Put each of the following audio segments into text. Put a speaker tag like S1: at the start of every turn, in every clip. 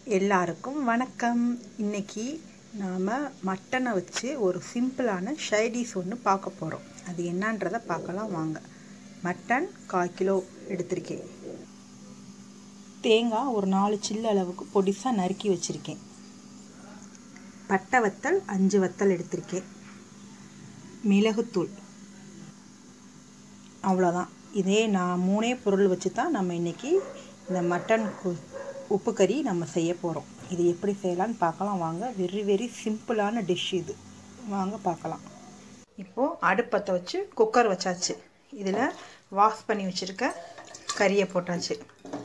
S1: எல்லாருக்கும் வணக்கம் இன்னைக்கு நாம் மட்டனை வச்சு ஒரு சிம்பிளான ஷைடிஸ் ஒன்று பார்க்க போகிறோம் அது என்னன்றதை பார்க்கலாம் வாங்க மட்டன் கால் கிலோ எடுத்திருக்கேன் தேங்காய் ஒரு நாலு சில்லு அளவுக்கு பொடிசாக நறுக்கி வச்சுருக்கேன் பட்டை வத்தல் அஞ்சு வத்தல் எடுத்திருக்கேன் மிளகுத்தூள் அவ்வளோதான் இதே நான் மூணே பொருள் வச்சு தான் நம்ம இன்றைக்கி இந்த மட்டன் கு- உப்பு கறி நம்ம செய்ய போகிறோம் இது எப்படி செய்யலான்னு பார்க்கலாம் வாங்க வெரி வெரி சிம்பிளான டிஷ் இது வாங்க பார்க்கலாம் இப்போது அடுப்பத்தை வச்சு குக்கர் வச்சாச்சு இதில் வாஷ் பண்ணி வச்சுருக்க கறியை போட்டாச்சு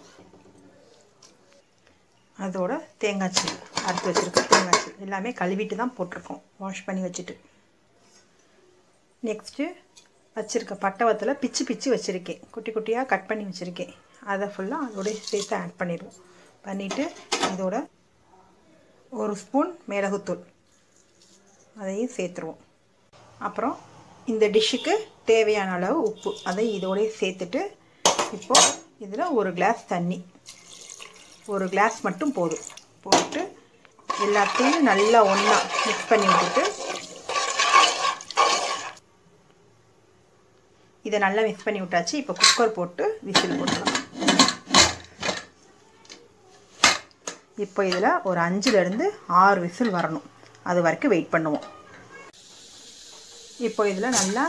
S1: அதோட தேங்காய் சீல் அடுத்து வச்சுருக்க தேங்காய் சீல் எல்லாமே கழுவிட்டு தான் போட்டிருக்கோம் வாஷ் பண்ணி வச்சுட்டு நெக்ஸ்ட்டு வச்சுருக்க பட்டவத்தில் பிச்சு பிச்சு வச்சுருக்கேன் குட்டி குட்டியாக கட் பண்ணி வச்சுருக்கேன் அதை ஃபுல்லாக அதோட சேர்த்து ஆட் பண்ணிடுவோம் பண்ணிவிட்டு இதோட ஒரு ஸ்பூன் மிளகுத்தூள் அதையும் சேர்த்துருவோம் அப்புறம் இந்த டிஷ்ஷுக்கு தேவையான அளவு உப்பு அதை இதோடய சேர்த்துட்டு இப்போது இதில் ஒரு கிளாஸ் தண்ணி ஒரு கிளாஸ் மட்டும் போதும் போட்டு எல்லாத்தையும் நல்லா ஒன்றா மிக்ஸ் பண்ணி விட்டுட்டு இதை நல்லா மிக்ஸ் பண்ணி விட்டாச்சு இப்போ குக்கர் போட்டு விசில் போட்டுக்கலாம் இப்போ இதில் ஒரு அஞ்சுலேருந்து ஆறு விசில் வரணும் அது வரைக்கும் வெயிட் பண்ணுவோம் இப்போ இதில் நல்லா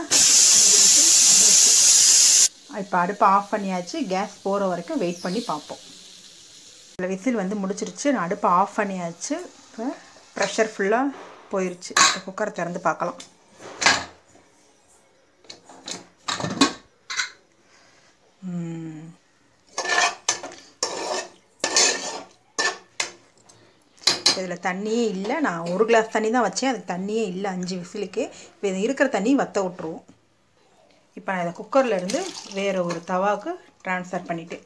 S1: இப்போ அடுப்பை ஆஃப் பண்ணியாச்சு கேஸ் போகிற வரைக்கும் வெயிட் பண்ணி பார்ப்போம் இதில் விசில் வந்து முடிச்சிருச்சு நான் அடுப்பை ஆஃப் பண்ணியாச்சு இப்போ ப்ரெஷர் ஃபுல்லாக போயிருச்சு இப்போ குக்கரை திறந்து பார்க்கலாம் இதில் தண்ணியே இல்லை நான் ஒரு கிளாஸ் தண்ணி தான் வச்சேன் அதுக்கு தண்ணியே இல்லை அஞ்சு விசிலுக்கு இப்போ இது இருக்கிற தண்ணி வற்ற விட்ருவோம் இப்போ நான் இதை குக்கரில் இருந்து வேறு ஒரு தவாவுக்கு ட்ரான்ஸ்ஃபர் பண்ணிட்டேன்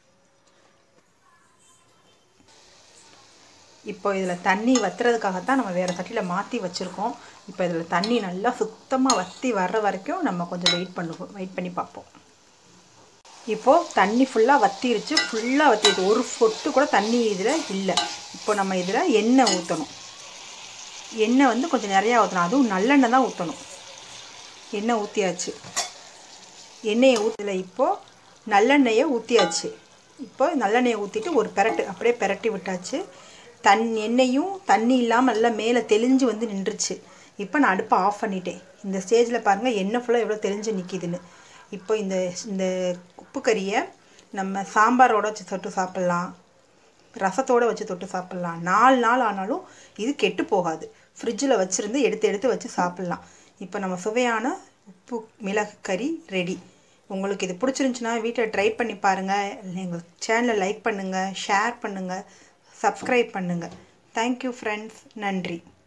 S1: இப்போ இதில் தண்ணி வத்துறதுக்காகத்தான் நம்ம வேறு சட்டியில் மாற்றி வச்சுருக்கோம் இப்போ இதில் தண்ணி நல்லா சுத்தமாக வற்றி வர்ற வரைக்கும் நம்ம கொஞ்சம் வெயிட் பண்ணுவோம் வெயிட் பண்ணி பார்ப்போம் இப்போது தண்ணி ஃபுல்லாக வத்திருச்சு ஃபுல்லாக வத்திருச்சு ஒரு சொட்டு கூட தண்ணி இதில் இல்லை இப்போ நம்ம இதில் எண்ணெய் ஊற்றணும் எண்ணெய் வந்து கொஞ்சம் நிறையா ஊற்றணும் அதுவும் நல்லெண்ணெய் தான் ஊற்றணும் எண்ணெய் ஊற்றியாச்சு எண்ணெயை ஊற்றல இப்போது நல்லெண்ணெயை ஊற்றியாச்சு இப்போ நல்லெண்ணெயை ஊற்றிட்டு ஒரு பெரட்டு அப்படியே பெரட்டி விட்டாச்சு தன் எண்ணெயும் தண்ணி இல்லாமல் நல்லா மேலே தெளிஞ்சு வந்து நின்றுச்சு இப்போ நான் அடுப்பை ஆஃப் பண்ணிட்டேன் இந்த ஸ்டேஜில் பாருங்கள் எண்ணெய் ஃபுல்லாக எவ்வளோ தெளிஞ்சு நிற்கிதுன்னு இப்போ இந்த இந்த உப்பு கறியை நம்ம சாம்பாரோட வச்சு தொட்டு சாப்பிட்லாம் ரசத்தோடு வச்சு தொட்டு சாப்பிட்லாம் நாலு நாள் ஆனாலும் இது கெட்டு போகாது ஃப்ரிட்ஜில் வச்சுருந்து எடுத்து எடுத்து வச்சு சாப்பிட்லாம் இப்போ நம்ம சுவையான உப்பு மிளகு கறி ரெடி உங்களுக்கு இது பிடிச்சிருந்துச்சுன்னா வீட்டில் ட்ரை பண்ணி பாருங்கள் எங்கள் சேனலை லைக் பண்ணுங்கள் ஷேர் பண்ணுங்கள் சப்ஸ்கிரைப் பண்ணுங்கள் தேங்க்யூ ஃப்ரெண்ட்ஸ் நன்றி